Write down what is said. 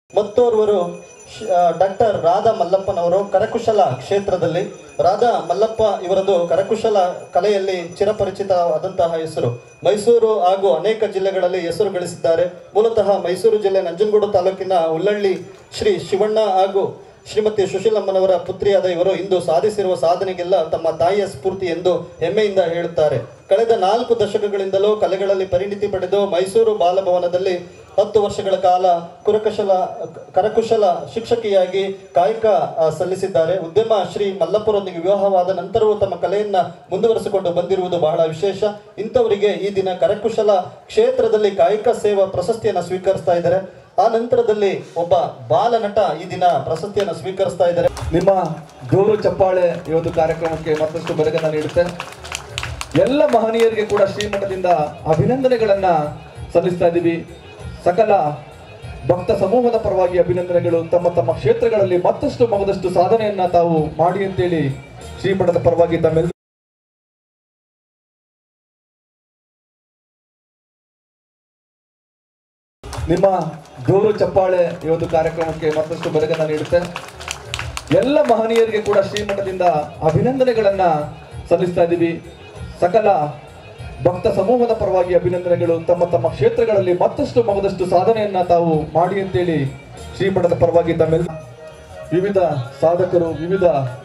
ಮತ್ತೋರ್ವರು doctor Radha ಮಲ್ಲಪ್ಪನವರು ಕರಕುಶಲ ಕ್ಷೇತ್ರದಲ್ಲಿ ರಾಧಾ ಮಲ್ಲಪ್ಪ ಇವರದು ಕರಕುಶಲ ಕಲೆಯಲ್ಲಿ ಚಿರಪರಿಚಿತವಾದಂತಹ ಹೆಸರು ಮೈಸೂರು ಹಾಗೂ ಅನೇಕ ಜಿಲ್ಲೆಗಳಲ್ಲಿ ಹೆಸರು ಗಳಿಸಿದ್ದಾರೆ ಮೂಲತಃ ಮೈಸೂರು ಜಿಲ್ಲೆ ನಂಜನಗೂಡು ತಾಲೂಕಿನ ಉಲ್ಲಳ್ಳಿ ಶ್ರೀ ಶಿವಣ್ಣ ಹಾಗೂ ಶ್ರೀಮತಿ ಸುಶೀಲಮ್ಮನವರ ಪುತ್ರಿಯಾದ ಇವರು ಇಂದು ಸಾಧಿಸಿರುವ ಸಾಧನೆಗೆಲ್ಲ ತಮ್ಮ ತಾಯಿಯ ಸ್ಫೂರ್ತಿ ಎಂದು ಹೆಮ್ಮೆಯಿಂದ ಹೇಳುತ್ತಾರೆ ಕಳೆದ ನಾಲ್ಕು ದಶಕಗಳಿಂದಲೂ ಕಲೆಗಳಲ್ಲಿ ಪರಿಣಿತಿ ಪಡೆದು ಮೈಸೂರು ಬಾಲಭವನದಲ್ಲಿ ಹತ್ತು ವರ್ಷಗಳ ಕಾಲ ಕುರಕುಶಲ ಕರಕುಶಲ ಶಿಕ್ಷಕಿಯಾಗಿ ಕಾಯಕ ಆ, ಸಲ್ಲಿಸಿದ್ದಾರೆ ಉದ್ಯಮ ಶ್ರೀ ಮಲ್ಲಪ್ಪರೊಂದಿಗೆ ವಿವಾಹವಾದ ನಂತರವೂ ತಮ್ಮ ಕಲೆಯನ್ನ ಮುಂದುವರಿಸಿಕೊಂಡು ಬಂದಿರುವುದು ಬಹಳ ವಿಶೇಷ ಇಂಥವರಿಗೆ ಈ ದಿನ ಕರಕುಶಲ ಕ್ಷೇತ್ರದಲ್ಲಿ ಕಾಯಕ ಸೇವಾ ಪ್ರಶಸ್ತಿಯನ್ನು ಸ್ವೀಕರಿಸ್ತಾ ಇದ್ದಾರೆ ಆ ನಂತರದಲ್ಲಿ ಒಬ್ಬ ಬಾಲನಟ ಈ ದಿನ ಪ್ರಶಸ್ತಿಯನ್ನು ಸ್ವೀಕರಿಸ್ತಾ ಇದ್ದಾರೆ ನಿಮ್ಮ ಜೋರು ಚಪ್ಪಾಳೆ ಈ ಒಂದು ಕಾರ್ಯಕ್ರಮಕ್ಕೆ ಮತ್ತಷ್ಟು ಬೆಳಗನ್ನ ನೀಡುತ್ತೆ ಎಲ್ಲ ಮಹನೀಯರಿಗೆ ಕೂಡ ಶ್ರೀಮಠದಿಂದ ಅಭಿನಂದನೆಗಳನ್ನ ಸಲ್ಲಿಸ್ತಾ ಇದ್ದೀವಿ ಸಕಲ ಭಕ್ತ ಸಮೂಹದ ಪರವಾಗಿ ಅಭಿನಂದನೆಗಳು ತಮ್ಮ ತಮ್ಮ ಕ್ಷೇತ್ರಗಳಲ್ಲಿ ಮತ್ತಷ್ಟು ಮಗದಷ್ಟು ಸಾಧನೆಯನ್ನ ತಾವು ಮಾಡಿ ಅಂತೇಳಿ ಶ್ರೀಮಠದ ಪರವಾಗಿ ತಮ್ಮೆಲ್ಲ ನಿಮ್ಮ ಜೋರು ಚಪ್ಪಾಳೆ ಈ ಒಂದು ಕಾರ್ಯಕ್ರಮಕ್ಕೆ ಮತ್ತಷ್ಟು ಬೆಳಗನ್ನ ನೀಡುತ್ತೆ ಎಲ್ಲ ಮಹನೀಯರಿಗೆ ಕೂಡ ಶ್ರೀಮಠದಿಂದ ಅಭಿನಂದನೆಗಳನ್ನ ಸಲ್ಲಿಸ್ತಾ ಇದ್ದೀವಿ ಸಕಲ ಭಕ್ತ ಸಮೂಹದ ಪರವಾಗಿ ಅಭಿನಂದನೆಗಳು ತಮ್ಮ ತಮ್ಮ ಕ್ಷೇತ್ರಗಳಲ್ಲಿ ಮತ್ತಷ್ಟು ಮಗದಷ್ಟು ಸಾಧನೆಯನ್ನ ತಾವು ಮಾಡಿ ಅಂತೇಳಿ ಶ್ರೀಮಠದ ಪರವಾಗಿ ತಮ್ಮೆಲ್ಲ ವಿವಿಧ ಸಾಧಕರು ವಿವಿಧ